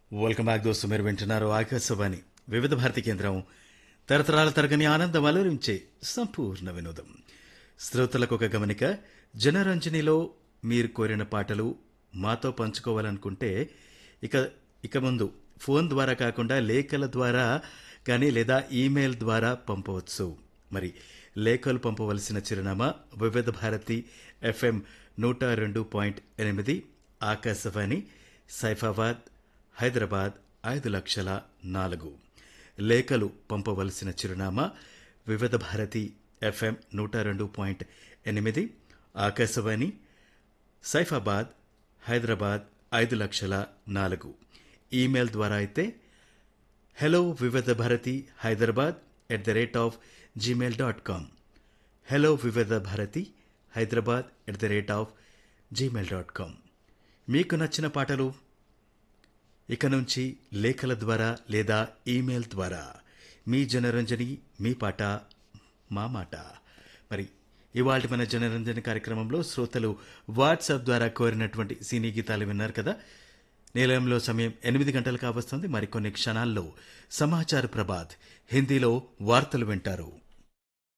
welcome back దోస్తు మీరు వింటున్నారు ఆకాశవాణి వివిధ భారతి కేంద్రం తరతరాల తరగని ఆనందం అలరించే సంపూర్ణ వినోదం శ్రోతలకు ఒక గమనిక జనరంజనిలో మీరు కోరిన పాటలు మాతో పంచుకోవాలనుకుంటే ఇక ఇక ముందు ఫోన్ ద్వారా కాకుండా లేఖల ద్వారా కానీ లేదా ఈమెయిల్ ద్వారా పంపవచ్చు మరి లేఖలు పంపవలసిన చిరునామా వివిధ భారతి ఎఫ్ఎం నూట రెండు పాయింట్ ఎనిమిది ఆకాశవాణి సైఫాబాద్ హైదరాబాద్ ఐదు లక్షల నాలుగు లేఖలు పంపవలసిన చిరునామా వివిధ భారతి ఎఫ్ఎం నూట రెండు పాయింట్ ఎనిమిది ఆకాశవాణి సైఫాబాద్ హైదరాబాద్ ఐదు లక్షల నాలుగు ఈమెయిల్ ద్వారా అయితే hello Vividh Bharati Hyderabad at the rate of Gmail dot com hello Vividh Bharati Hyderabad at the rate of Gmail dot com మీకు నచ్చిన పాటలు ఇక నుంచి లేఖల ద్వారా లేదా ఈమెయిల్ ద్వారా మీ జనరంజని మీ పాట మా మాట మరి ఇవాళ మన జనరంజని కార్యక్రమంలో శ్రోతలు వాట్సాప్ ద్వారా కోరినటువంటి సినీ గీతాలు విన్నారు కదా నిలయంలో సమయం ఎనిమిది గంటలు కావస్తుంది మరికొన్ని క్షణాల్లో సమాచార ప్రభాత్ హిందీలో వార్తలు వింటారు